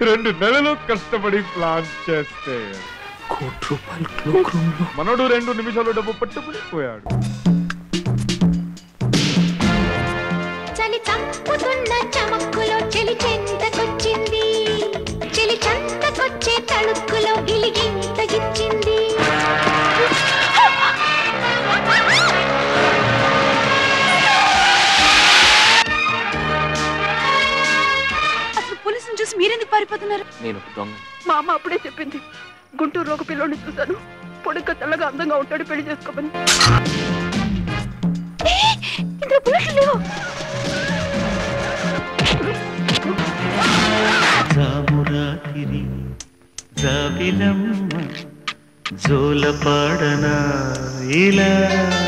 రెండు నెలలు కష్టపడి ప్లాన్ చేస్తే కోటి రూపాయలు క్లోక్ రూమ్ లో మనోడు రెండు నిమిషాలు డబ్బు పట్టుకుని పోయాడు చలి చంపుతున్న చమక్కులో చెలి చెంతకొచ్చింది చెలి చెంతకొచ్చే తళుక్కులో గిలిగింత గిచ్చింది అసలు పోలీసుని చూసి మీరెందుకు పారిపోతున్నారు నేను ఒక దొంగ మా అమ్మ అప్పుడే చెప్పింది గుంటూరు ఒక పిల్లోని చూశాను పొడుగ్గా తెల్లగా అందంగా ఉంటాడు పెళ్లి చేసుకోమని ఏ, ఇందులో బుల్లెట్లు లేవు జామురాతిరి జాబిలమ్మ జోలపాడన ఇలా